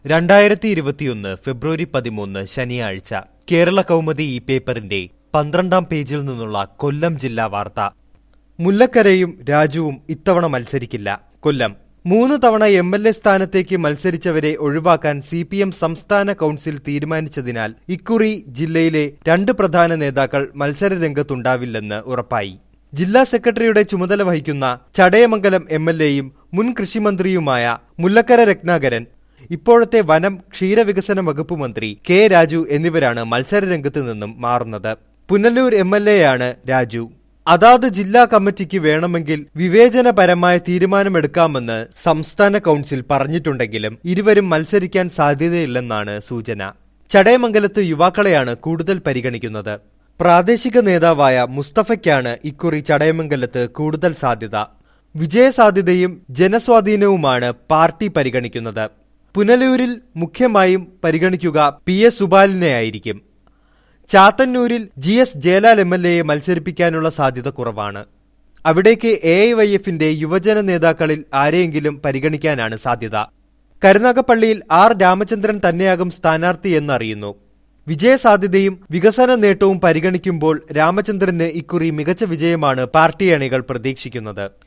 രണ്ടായിരത്തി ഇരുപത്തിയൊന്ന് ഫെബ്രുവരി പതിമൂന്ന് ശനിയാഴ്ച കേരള കൗമുദി ഈ പേപ്പറിന്റെ പന്ത്രണ്ടാം പേജിൽ നിന്നുള്ള കൊല്ലം ജില്ലാ വാർത്ത മുല്ലക്കരയും രാജുവും ഇത്തവണ മത്സരിക്കില്ല കൊല്ലം മൂന്ന് തവണ എം എൽ എ സ്ഥാനത്തേക്ക് മത്സരിച്ചവരെ ഒഴിവാക്കാൻ സി പി എം സംസ്ഥാന കൌൺസിൽ തീരുമാനിച്ചതിനാൽ ഇക്കുറി ജില്ലയിലെ രണ്ട് പ്രധാന നേതാക്കൾ മത്സരരംഗത്തുണ്ടാവില്ലെന്ന് ഉറപ്പായി ജില്ലാ സെക്രട്ടറിയുടെ ചുമതല വഹിക്കുന്ന ചടയമംഗലം എം എൽ എയും മുൻ കൃഷിമന്ത്രിയുമായ മുല്ലക്കര രത്നാകരൻ ഇപ്പോഴത്തെ വനം ക്ഷീരവികസന വകുപ്പ് മന്ത്രി കെ രാജു എന്നിവരാണ് മത്സരരംഗത്ത് നിന്നും മാറുന്നത് പുനലൂർ എം എൽ എയാണ് രാജു അതാത് ജില്ലാ കമ്മിറ്റിക്ക് വേണമെങ്കിൽ വിവേചനപരമായ തീരുമാനമെടുക്കാമെന്ന് സംസ്ഥാന കൌൺസിൽ പറഞ്ഞിട്ടുണ്ടെങ്കിലും ഇരുവരും മത്സരിക്കാൻ സാധ്യതയില്ലെന്നാണ് സൂചന ചടയമംഗലത്ത് യുവാക്കളെയാണ് കൂടുതൽ പരിഗണിക്കുന്നത് പ്രാദേശിക നേതാവായ മുസ്തഫയ്ക്കാണ് ഇക്കുറി ചടയമംഗലത്ത് കൂടുതൽ സാധ്യത വിജയസാധ്യതയും ജനസ്വാധീനവുമാണ് പാർട്ടി പരിഗണിക്കുന്നത് പുനലൂരിൽ മുഖ്യമായും പരിഗണിക്കുക പി എസ് സുബാലിനെയായിരിക്കും ചാത്തന്നൂരിൽ G S Jayalal M L എയെ മത്സരിപ്പിക്കാനുള്ള സാധ്യത കുറവാണ് അവിടേക്ക് എ ഐ വൈ എഫിന്റെ യുവജന നേതാക്കളിൽ ആരെയെങ്കിലും പരിഗണിക്കാനാണ് സാധ്യത കരുനാഗപ്പള്ളിയിൽ ആർ രാമചന്ദ്രൻ തന്നെയാകും സ്ഥാനാർത്ഥി എന്നറിയുന്നു വിജയസാധ്യതയും വികസന നേട്ടവും പരിഗണിക്കുമ്പോൾ രാമചന്ദ്രന് ഇക്കുറി മികച്ച വിജയമാണ് പാർട്ടി അണികൾ പ്രതീക്ഷിക്കുന്നത്